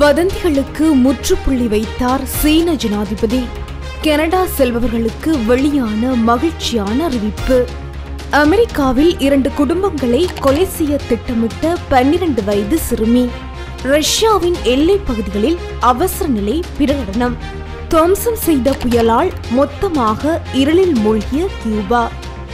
வதந்திகளுக்கு முற்றுப்புள்ளி வைத்தார் சீன ஜனாதிபதி கனடா செல்பவர்களுக்கு வெளியான மகிழ்ச்சியான அறிவிப்பு அமெரிக்காவில் இரண்டு குடும்பங்களை கொலை செய்ய திட்டமிட்ட பன்னிரண்டு வயது சிறுமி ரஷ்யாவின் எல்லைப் பகுதிகளில் அவசர நிலை பிரகடனம் துவம்சம் செய்த புயலால் மொத்தமாக இருளில் மூழ்கிய கியூபா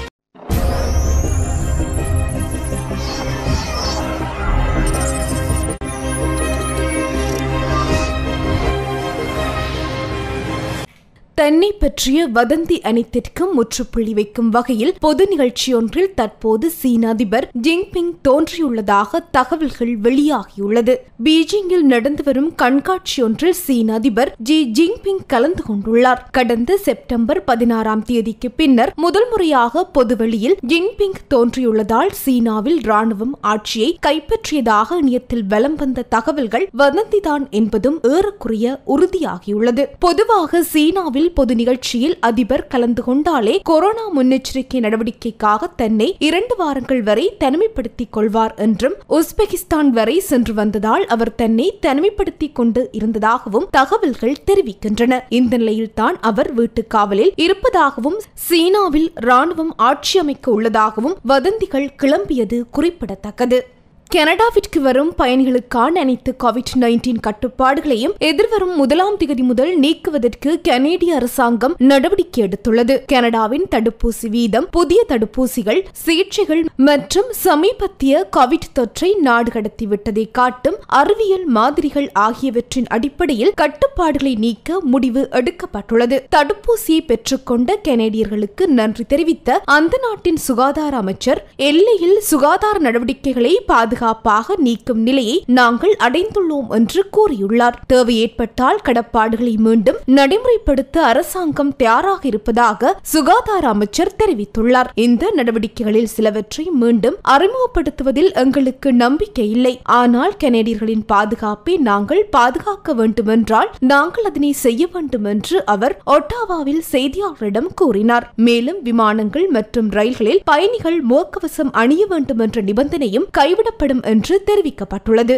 தன்னை பற்றிய வதந்தி அனைத்திற்கும் முற்றுப்புள்ளி வைக்கும் வகையில் பொது நிகழ்ச்சியொன்றில் தற்போது சீன அதிபர் ஜின்பிங் தோன்றியுள்ளதாக தகவல்கள் வெளியாகியுள்ளது பீஜிங்கில் நடந்து வரும் கண்காட்சியொன்றில் சீன அதிபர் ஜி ஜின்பிங் கலந்து கொண்டுள்ளார் கடந்த செப்டம்பர் பதினாறாம் தேதிக்கு பின்னர் முதல் முறையாக பொதுவெளியில் ஜின்பிங் தோன்றியுள்ளதால் சீனாவில் ராணுவம் ஆட்சியை கைப்பற்றியதாக இணையத்தில் வலம் வந்த தகவல்கள் வதந்திதான் என்பதும் ஏறக்குறைய உறுதியாகியுள்ளது பொதுவாக சீனாவில் பொது நிகழ்ச்சியில் அதிபர் கலந்து கொண்டாலே கொரோனா முன்னெச்சரிக்கை நடவடிக்கைக்காக தன்னை இரண்டு வாரங்கள் வரை தனிமைப்படுத்திக் கொள்வார் என்றும் உஸ்பெகிஸ்தான் வரை சென்று வந்ததால் அவர் தன்னை தனிமைப்படுத்திக் கொண்டு இருந்ததாகவும் தகவல்கள் தெரிவிக்கின்றன இந்த நிலையில்தான் அவர் வீட்டுக் காவலில் இருப்பதாகவும் சீனாவில் ராணுவம் ஆட்சி அமைக்க உள்ளதாகவும் வதந்திகள் கிளம்பியது குறிப்பிடத்தக்கது கனடாவிற்கு வரும் பயணிகளுக்கான அனைத்து கோவிட் நைன்டீன் கட்டுப்பாடுகளையும் எதிர்வரும் முதலாம் திகதி முதல் நீக்குவதற்கு கனேடிய அரசாங்கம் நடவடிக்கை எடுத்துள்ளது கனடாவின் தடுப்பூசி வீதம் புதிய தடுப்பூசிகள் சிகிச்சைகள் மற்றும் சமீபத்திய கோவிட் தொற்றை நாடு கடத்திவிட்டதை காட்டும் அறிவியல் மாதிரிகள் ஆகியவற்றின் அடிப்படையில் கட்டுப்பாடுகளை நீக்க முடிவு எடுக்கப்பட்டுள்ளது தடுப்பூசியை பெற்றுக்கொண்ட கனேடியர்களுக்கு நன்றி தெரிவித்த அந்த நாட்டின் சுகாதார அமைச்சர் எல்லையில் சுகாதார நடவடிக்கைகளை பாதுகாப்பு பாதுகாப்பாக நீக்கும் நிலையை நாங்கள் அடைந்துள்ளோம் என்று கூறியுள்ளார் தேவை ஏற்பட்டால் கடப்பாடுகளை மீண்டும் நடைமுறைப்படுத்த அரசாங்கம் தயாராக இருப்பதாக சுகாதார அமைச்சர் தெரிவித்துள்ளார் இந்த நடவடிக்கைகளில் சிலவற்றை மீண்டும் அறிமுகப்படுத்துவதில் எங்களுக்கு நம்பிக்கை இல்லை ஆனால் கனேடியர்களின் பாதுகாப்பை நாங்கள் பாதுகாக்க வேண்டுமென்றால் நாங்கள் அதனை செய்ய வேண்டும் என்று அவர் ஒட்டாவாவில் செய்தியாளரிடம் கூறினார் மேலும் விமானங்கள் மற்றும் ரயில்களில் பயணிகள் முகக்கவசம் அணிய வேண்டும் என்ற நிபந்தனையும் கைவிடப்படும் என்று தெரிவிக்கப்பட்டுள்ளது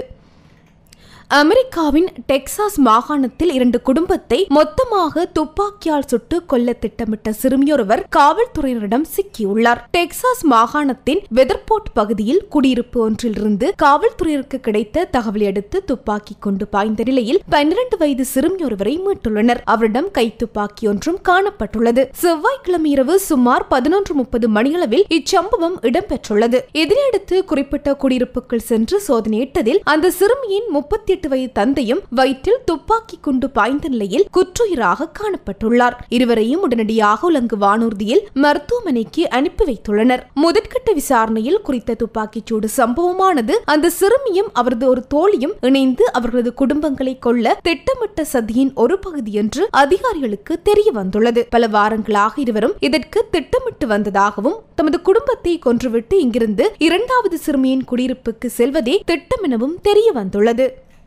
அமெரிக்காவின் டெக்சாஸ் மாகாணத்தில் இரண்டு குடும்பத்தை மொத்தமாக துப்பாக்கியால் சுட்டு கொல்ல திட்டமிட்ட சிறுமியொருவர் காவல்துறையினரிடம் சிக்கியுள்ளார் டெக்சாஸ் மாகாணத்தின் வெதர்போர்ட் பகுதியில் குடியிருப்பு ஒன்றிலிருந்து காவல்துறையினருக்கு கிடைத்த தகவலை அடுத்து துப்பாக்கி கொண்டு பாய்ந்த நிலையில் பன்னிரண்டு வயது சிறுமியொருவரை மீட்டுள்ளனர் அவரிடம் கைத்துப்பாக்கி ஒன்றும் காணப்பட்டுள்ளது செவ்வாய்க்கிழமை இரவு சுமார் பதினொன்று முப்பது மணியளவில் இச்சம்பவம் இடம்பெற்றுள்ளது இதனையடுத்து குறிப்பிட்ட குடியிருப்புக்குள் சென்று சோதனையிட்டதில் அந்த சிறுமியின் முப்பத்தி எட்டு வயது தந்தையும் வயிற்றில் துப்பாக்கி குண்டு பாய்ந்த நிலையில் குற்றுயிராக காணப்பட்டுள்ளார் இருவரையும் உடனடியாக உலங்கு வானூர்தியில் மருத்துவமனைக்கு அனுப்பி வைத்துள்ளனர் முதற்கட்ட விசாரணையில் குறித்த துப்பாக்கிச்சூடு சம்பவமானது அந்த சிறுமியும் அவரது ஒரு தோழியும் இணைந்து அவர்களது குடும்பங்களை கொல்ல திட்டமிட்ட சதியின் ஒரு பகுதி என்று அதிகாரிகளுக்கு தெரிய வந்துள்ளது பல வாரங்களாக இருவரும் இதற்கு திட்டமிட்டு வந்ததாகவும் தமது குடும்பத்தை கொன்றுவிட்டு இங்கிருந்து இரண்டாவது சிறுமியின் குடியிருப்புக்கு செல்வதே திட்டம் எனவும் தெரிய வந்துள்ளது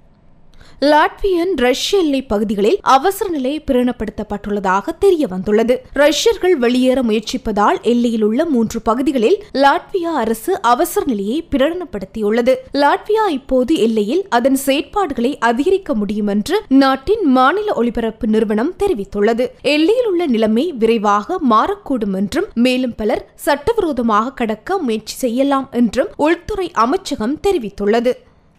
லாட்வியன் ரஷ்ய எல்லை பகுதிகளில் அவசர நிலை பிரகடனப்படுத்தப்பட்டுள்ளதாக தெரிய வந்துள்ளது ரஷ்யர்கள் வெளியேற முயற்சிப்பதால் எல்லையில் உள்ள மூன்று பகுதிகளில் லாட்வியா அரசு அவசர நிலையை பிரகடனப்படுத்தியுள்ளது லாட்வியா இப்போது எல்லையில் அதன் செயற்பாடுகளை அதிகரிக்க முடியும் என்று நாட்டின் மாநில ஒலிபரப்பு நிறுவனம் தெரிவித்துள்ளது எல்லையில் உள்ள நிலைமை விரைவாக மாறக்கூடும் என்றும் மேலும் பலர் சட்டவிரோதமாக கடக்க முயற்சி செய்யலாம் என்றும் உள்துறை அமைச்சகம் தெரிவித்துள்ளது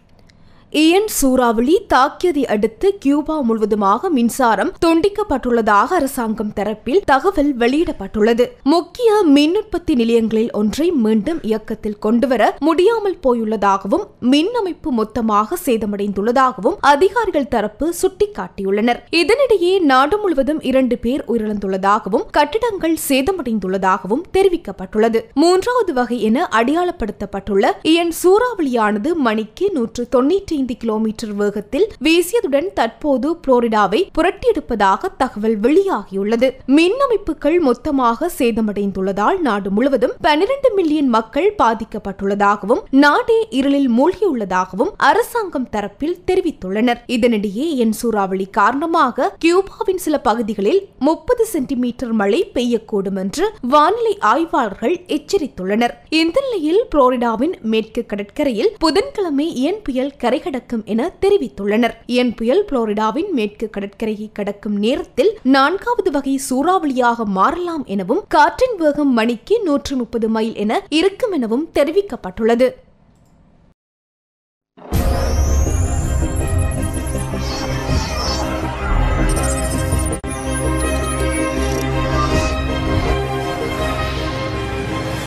இயன் சூறாவளி தாக்கியதை அடுத்து கியூபா முழுவதுமாக மின்சாரம் துண்டிக்கப்பட்டுள்ளதாக அரசாங்கம் தரப்பில் தகவல் வெளியிடப்பட்டுள்ளது முக்கிய மின் உற்பத்தி நிலையங்களில் ஒன்றை மீண்டும் இயக்கத்தில் கொண்டுவர முடியாமல் போயுள்ளதாகவும் மின் அமைப்பு மொத்தமாக சேதமடைந்துள்ளதாகவும் அதிகாரிகள் தரப்பு சுட்டிக்காட்டியுள்ளனர் இதனிடையே நாடு முழுவதும் இரண்டு பேர் உயிரிழந்துள்ளதாகவும் கட்டிடங்கள் சேதமடைந்துள்ளதாகவும் தெரிவிக்கப்பட்டுள்ளது மூன்றாவது வகை என அடையாளப்படுத்தப்பட்டுள்ள இயன் சூறாவளியானது மணிக்கு நூற்று தொன்னூற்றி ஐந்து கிலோமீட்டர் வேகத்தில் வீசியதுடன் தற்போது புளோரிடாவை புரட்டியெடுப்பதாக தகவல் வெளியாகியுள்ளது மின் அமைப்புகள் மொத்தமாக சேதமடைந்துள்ளதால் நாடு முழுவதும் பனிரெண்டு மில்லியன் மக்கள் பாதிக்கப்பட்டுள்ளதாகவும் நாடே இருளில் மூழ்கியுள்ளதாகவும் அரசாங்கம் தரப்பில் தெரிவித்துள்ளனர் இதனிடையே என் சூறாவளி காரணமாக கியூபாவின் சில பகுதிகளில் முப்பது சென்டிமீட்டர் மழை பெய்யக்கூடும் என்று வானிலை ஆய்வாளர்கள் எச்சரித்துள்ளனர் இந்த நிலையில் புளோரிடாவின் மேற்கு கடற்கரையில் புதன்கிழமை இயன் புயல் கரை கீழடக்கும் என தெரிவித்துள்ளனர் இயன் புயல் புளோரிடாவின் மேற்கு கடற்கரையை கடக்கும் நேரத்தில் நான்காவது வகை சூறாவளியாக மாறலாம் எனவும் காற்றின் வேகம் மணிக்கு நூற்று முப்பது மைல் என இருக்கும் எனவும் தெரிவிக்கப்பட்டுள்ளது